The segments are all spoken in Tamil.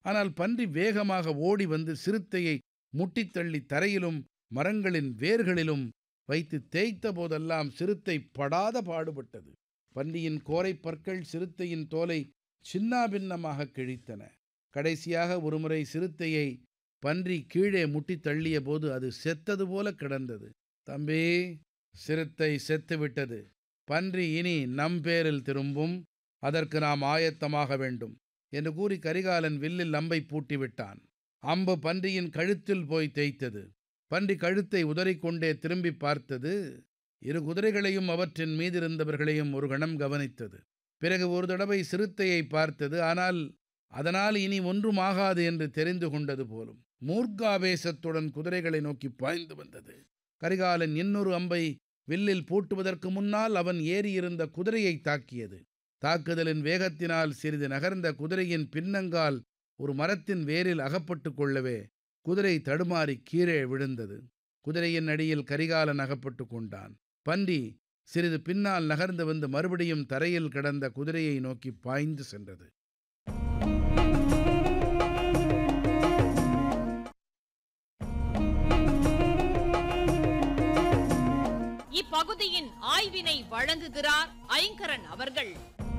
ஆனால் பன்றி வேகமாக ஓடி வந்து சிறுத்தையை முட்டித் தள்ளி தரையிலும் மரங்களின் வேர்களிலும் வைத்து தேய்த்த போதெல்லாம் சிறுத்தை படாத பாடுபட்டது பன்றியின் கோரைப் பற்கள் சிறுத்தையின் தோலை சின்னாபின்னமாக கிழித்தன கடைசியாக ஒருமுறை சிறுத்தையை பன்றி கீழே முட்டித் தள்ளிய போது அது செத்தது போல கிடந்தது தம்பி சிறுத்தை செத்துவிட்டது பன்றி இனி நம் பேரில் திரும்பும் அதற்கு நாம் ஆயத்தமாக வேண்டும் என்று கூறி கரிகாலன் வில்லில் அம்பை பூட்டிவிட்டான் அம்பு பன்றியின் கழுத்தில் போய் தேய்த்தது பன்றி கழுத்தை உதறிக்கொண்டே திரும்பி பார்த்தது இரு குதிரைகளையும் அவற்றின் மீதிருந்தவர்களையும் ஒரு கணம் கவனித்தது பிறகு ஒரு தடவை சிறுத்தையை பார்த்தது ஆனால் அதனால் இனி ஒன்றும் ஆகாது என்று தெரிந்து கொண்டது போலும் மூர்க்காவேசத்துடன் குதிரைகளை நோக்கி பாய்ந்து வந்தது கரிகாலன் இன்னொரு அம்பை வில்லில் பூட்டுவதற்கு முன்னால் அவன் ஏறியிருந்த குதிரையை தாக்கியது தாக்குதலின் வேகத்தினால் சிறிது நகர்ந்த குதிரையின் பின்னங்கால் ஒரு மரத்தின் வேரில் அகப்பட்டு கொள்ளவே குதிரை தடுமாறி கீழே விழுந்தது குதிரையின் அடியில் கரிகாலன் அகப்பட்டு கொண்டான் பன்றி சிறிது பின்னால் நகர்ந்து வந்து மறுபடியும் தரையில் கிடந்த குதிரையை நோக்கி பாய்ந்து சென்றது இப்பகுதியின் ஆய்வினை வழங்குகிறார் ஐங்கரன் அவர்கள்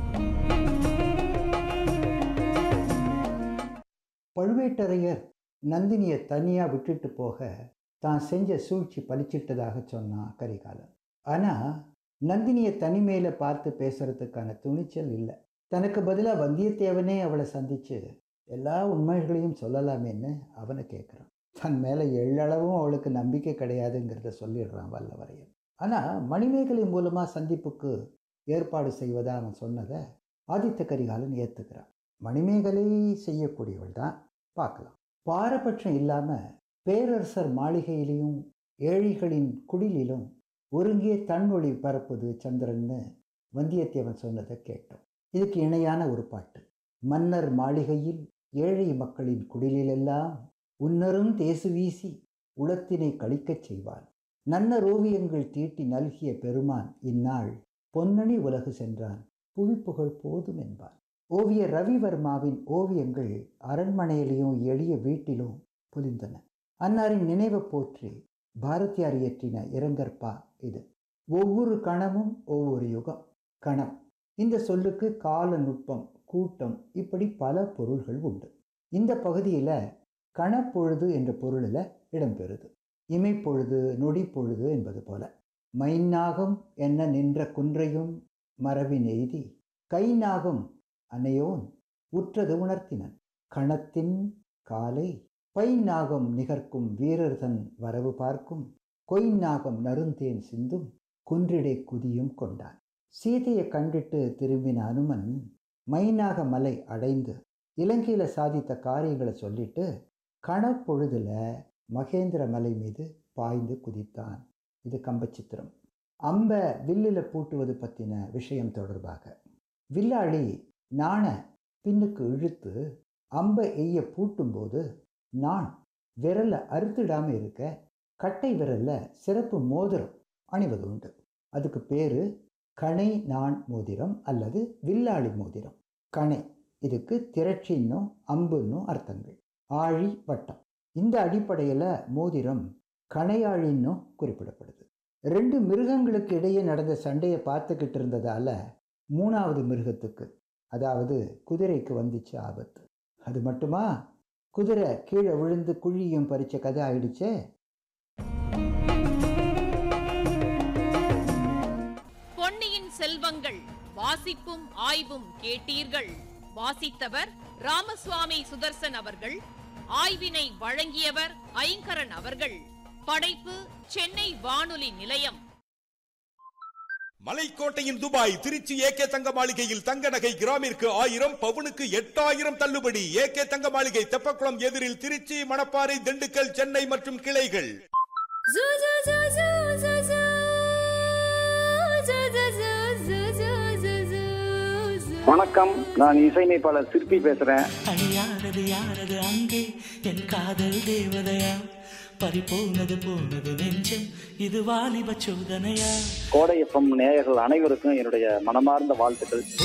பழுவேட்டரையர் நந்தினியை தனியாக விட்டுட்டு போக தான் செஞ்ச சூழ்ச்சி பலிச்சிட்டதாக சொன்னான் கரிகாலன் ஆனால் நந்தினியை தனிமையில் பார்த்து பேசுறதுக்கான துணிச்சல் இல்லை தனக்கு பதிலாக வந்தியத்தேவனே அவளை சந்திச்சு எல்லா உண்மைகளையும் சொல்லலாமேன்னு அவனை கேட்குறான் தன் மேலே எள்ளளவும் அவளுக்கு நம்பிக்கை கிடையாதுங்கிறத சொல்லிடுறான் வல்லவரையன் ஆனால் மணிமேகலை மூலமாக சந்திப்புக்கு ஏற்பாடு செய்வதா அவன் சொன்னதை ஆதித்த கரிகாலன் ஏற்றுக்கிறான் மணிமேகலை செய்யக்கூடியவள் தான் பார்க்கலாம் பாரபட்சம் இல்லாமல் பேரரசர் மாளிகையிலையும் ஏழைகளின் குடிலிலும் ஒருங்கே தன்னொளி பரப்புது சந்திரன்னு வந்தியத்தேவன் சொன்னதை கேட்டோம் இதுக்கு இணையான ஒரு பாட்டு மன்னர் மாளிகையில் ஏழை மக்களின் குடிலெல்லாம் உன்னரும் தேசு வீசி உளத்தினை கழிக்கச் செய்வான் நன்னர் ஓவியங்கள் தீட்டி நல்கிய பெருமான் இந்நாள் பொன்னணி உலகு சென்றான் புவிப்புகழ் போதும் என்பான் ஓவியர் ரவிவர்மாவின் ஓவியங்கள் அரண்மனையிலும் எளிய வீட்டிலும் புலிந்தன அன்னாரின் நினைவை போற்றி பாரதியார் இயற்றின இரங்கற்பா இது ஒவ்வொரு கணமும் ஒவ்வொரு யுகம் கணம் இந்த சொல்லுக்கு கால நுட்பம் கூட்டம் இப்படி பல பொருள்கள் உண்டு இந்த பகுதியில் கணப்பொழுது என்ற பொருளில் இடம்பெறுது இமைப்பொழுது நொடிப்பொழுது என்பது போல மைநாகம் என்ன நின்ற குன்றையும் மரபின் எய்தி கைநாகம் அன்னையோன் உற்றது உணர்த்தினன் கணத்தின் காலை பை நாகம் நிகர்க்கும் வீரர்தன் வரவு பார்க்கும் கொய் நாகம் நருந்தேன் சிந்தும் குன்றிடை குதியும் கொண்டான் சீதையை கண்டிட்டு திரும்பின அனுமன் மைனாக மலை அடைந்து இலங்கையில் சாதித்த காரியங்களை சொல்லிட்டு கணப்பொழுதுல மகேந்திர மலை மீது பாய்ந்து குதித்தான் இது கம்பச்சித்திரம் அம்ப வில்லில் பூட்டுவது பற்றின விஷயம் தொடர்பாக வில்லாளி நாண பின்னுக்கு இழுத்து அம்பை எய்ய பூட்டும்போது நான் விரலை அறுத்துடாம இருக்க கட்டை விரல்ல சிறப்பு மோதிரம் அணிவது உண்டு அதுக்கு பேரு கணை நான் மோதிரம் அல்லது வில்லாளி மோதிரம் கணை இதுக்கு திரட்சின்னும் அம்புன்னும் அர்த்தங்கள் ஆழி வட்டம் இந்த அடிப்படையில் மோதிரம் கணையாழின்னும் குறிப்பிடப்படுது ரெண்டு மிருகங்களுக்கு இடையே நடந்த சண்டையை பார்த்துக்கிட்டு இருந்ததால மூணாவது மிருகத்துக்கு அதாவது குதிரைக்கு வந்துச்சு ஆபத்து அது மட்டுமா குதிரை கீழே விழுந்து குழியும் பறிச்ச கதை ஆயிடுச்சே பொன்னியின் செல்வங்கள் வாசிப்பும் ஆய்வும் கேட்டீர்கள் வாசித்தவர் ராமசுவாமி சுதர்சன் அவர்கள் ஆய்வினை வழங்கியவர் ஐங்கரன் அவர்கள் படைப்பு சென்னை வானொலி நிலையம் மலைக்கோட்டையின் துபாய் திருச்சி ஏகே தங்க மாளிகையில் தங்க நகை கிராமிற்கு ஆயிரம் பவுனுக்கு எட்டாயிரம் தள்ளுபடி ஏகே தங்க மாளிகை தெப்பக்குளம் எதிரில் திருச்சி மணப்பாறை திண்டுக்கல் சென்னை மற்றும் கிளைகள் வணக்கம் நான் இசையமைப்பாளர் சிற்பி பேசுறேன் அழியானது யாரது அங்கே என் காதல் தேவதையா பறிபோனது போனது நெஞ்சம் இது வாலிப சோதனையா கோடை எஃப்எம் நேயர்கள் அனைவருக்கும் என்னுடைய மனமார்ந்த வாழ்த்துக்கள்